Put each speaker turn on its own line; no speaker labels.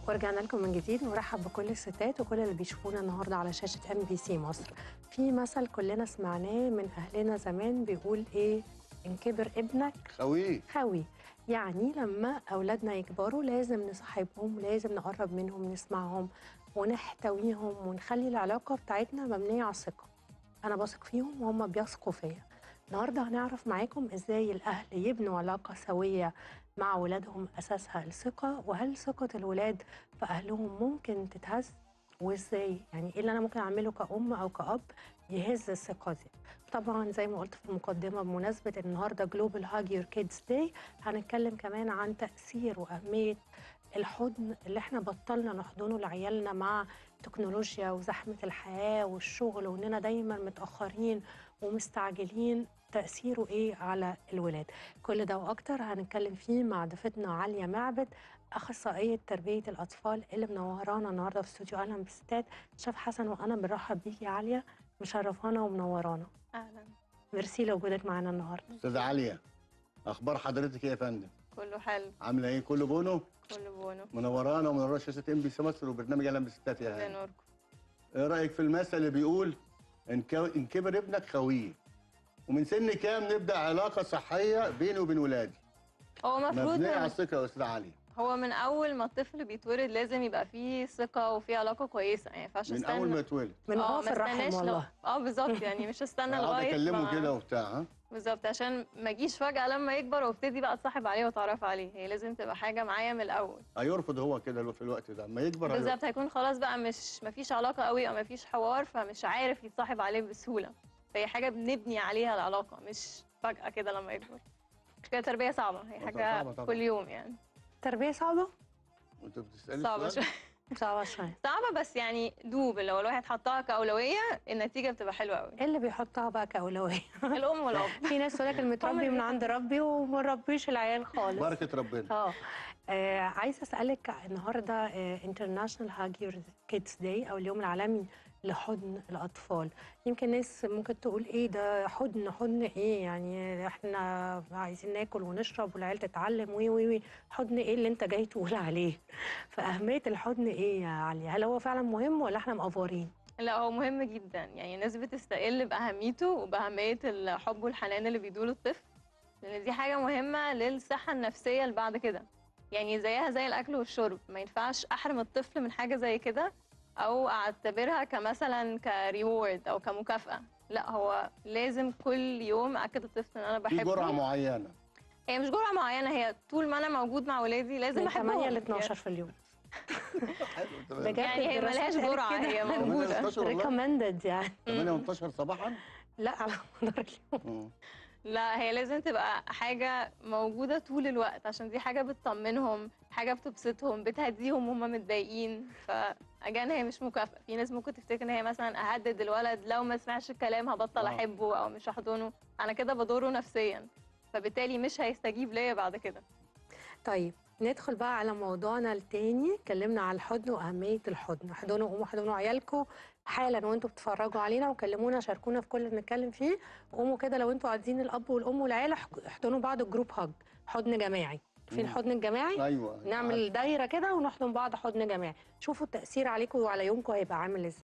ورجعنا لكم من جديد ونرحب بكل الستات وكل اللي بيشوفونا النهارده على شاشه ام بي سي مصر. في مثل كلنا سمعناه من اهلنا زمان بيقول ايه؟ ان كبر ابنك
خويه
خوي يعني لما اولادنا يكبروا لازم نصاحبهم لازم نقرب منهم نسمعهم ونحتويهم ونخلي العلاقه بتاعتنا مبنيه على الثقه. انا بثق فيهم وهم بيثقوا فيا. النهارده هنعرف معاكم ازاي الاهل يبنوا علاقه سويه مع ولادهم اساسها الثقه وهل ثقه الولاد في اهلهم ممكن تتهز وازاي يعني ايه اللي انا ممكن اعمله كأم او كأب يهز الثقه دي طبعا زي ما قلت في المقدمه بمناسبه النهارده جلوبال هاج يور كيدز داي هنتكلم كمان عن تاثير واهميه الحضن اللي احنا بطلنا نحضنه لعيالنا مع التكنولوجيا وزحمه الحياه والشغل واننا دايما متاخرين ومستعجلين تأثيره إيه على الولاد كل ده وأكتر هنتكلم فيه مع ضيفتنا عليا معبد أخصائية تربية الأطفال اللي منورانا النهاردة في استوديو أهلا بالستات شيف حسن وأنا بنرحب بيكي يا عليا مشرفانا ومنورانا
اهلا
ميرسي لوجودك معانا النهاردة
استاذه عليا اخبار حضرتك ايه يا فندم
كله حلو
عامله ايه كله بونو
كله بونو
منورانا ومنوره شاشه ام بي سي مصر وبرنامج اهلا بالستات يا
زي
هاني
نوركم
ايه رايك في المثل اللي بيقول ان كو- ان كبر ابنك خويه ومن سن كام نبدا علاقه صحيه بيني وبين ولادي
هو المفروض
مبنيه على
من
الثقه يا استاذه عليا
هو من اول ما الطفل بيتولد لازم يبقى فيه ثقه وفيه علاقه كويسه يعني ما ينفعش
من
استنى
اول ما اتولد
من
اه
هو في
ما
الرحم
استناش لو-
والله
اه بالظبط يعني مش هستنى
اقعد
لغايه
اكلمه
ما-
كده وبتاع ها
بالظبط عشان ما اجيش فجاه لما يكبر وابتدي بقى اتصاحب عليه واتعرف عليه هي لازم تبقى حاجه معايا من الاول
هيرفض هو كده في الوقت ده اما يكبر هيرفض.
بالظبط هيكون خلاص بقى مش مفيش علاقه قوي او مفيش حوار فمش عارف يتصاحب عليه بسهوله فهي حاجه بنبني عليها العلاقه مش فجاه كده لما يكبر مش كده تربيه صعبه هي
صعبة
حاجه
طبعاً.
كل يوم يعني
تربية صعبة؟
انت بتسالي
صعبه
السؤال؟
شويه
صعبة شوية
صعبة بس يعني دوب لو الواحد حطها كأولوية النتيجة بتبقى حلوة قوي
إيه اللي بيحطها بقى كأولوية؟
الأم والأب
في ناس تقول لك المتربي من عند ربي وما ربيش العيال خالص
بركه ربنا
اه آه، عايزه اسالك النهارده انترناشونال هاج يور كيدز داي او اليوم العالمي لحضن الاطفال يمكن ناس ممكن تقول ايه ده حضن حضن ايه يعني احنا عايزين ناكل ونشرب والعيال تتعلم وي وي وي حضن ايه اللي انت جاي تقول عليه فاهميه الحضن ايه يا علي هل هو فعلا مهم ولا احنا مقفورين
لا هو مهم جدا يعني الناس بتستقل بأهميته وبأهمية الحب والحنان اللي بيدوله الطفل لأن دي حاجة مهمة للصحة النفسية اللي بعد كده يعني زيها زي الأكل والشرب ما ينفعش أحرم الطفل من حاجة زي كده أو أعتبرها كمثلا كريورد أو كمكافأة لا هو لازم كل يوم أكد الطفل إن أنا
في
بحبه
جرعه معينه
هي مش جرعة معينة هي طول ما أنا موجود مع ولادي لازم
من
أحبهم
8 ل 12 في اليوم
حلو تمام
بجد
يعني هي
الدراسات
ملهاش
قالت
جرعة
كده.
هي
8
موجودة
16 والله
ريكومندد يعني
18 صباحا
لا على مدار اليوم
مم.
لا هي لازم تبقى حاجة موجودة طول الوقت عشان دي حاجة بتطمنهم حاجة بتبسطهم بتهديهم وهم متضايقين فأجان هي مش مكافأة في ناس ممكن تفتكر ان هي مثلا أهدد الولد لو ما سمعش الكلام هبطل
آه.
أحبه أو مش هحضنه أنا كده بضره نفسيا فبالتالي مش هيستجيب ليا بعد كده
طيب ندخل بقى على موضوعنا التاني اتكلمنا على الحضن واهميه الحضن احضنوا قوموا احضنوا عيالكم حالا وانتوا بتتفرجوا علينا وكلمونا شاركونا في كل اللي بنتكلم فيه قوموا كده لو انتوا عايزين الاب والام والعيله اح- احضنوا بعض جروب هاج حضن جماعي في
مم.
الحضن الجماعي
ايوه
نعمل دايره كده ونحضن بعض حضن جماعي شوفوا التاثير عليكم وعلى يومكم هيبقى عامل ازاي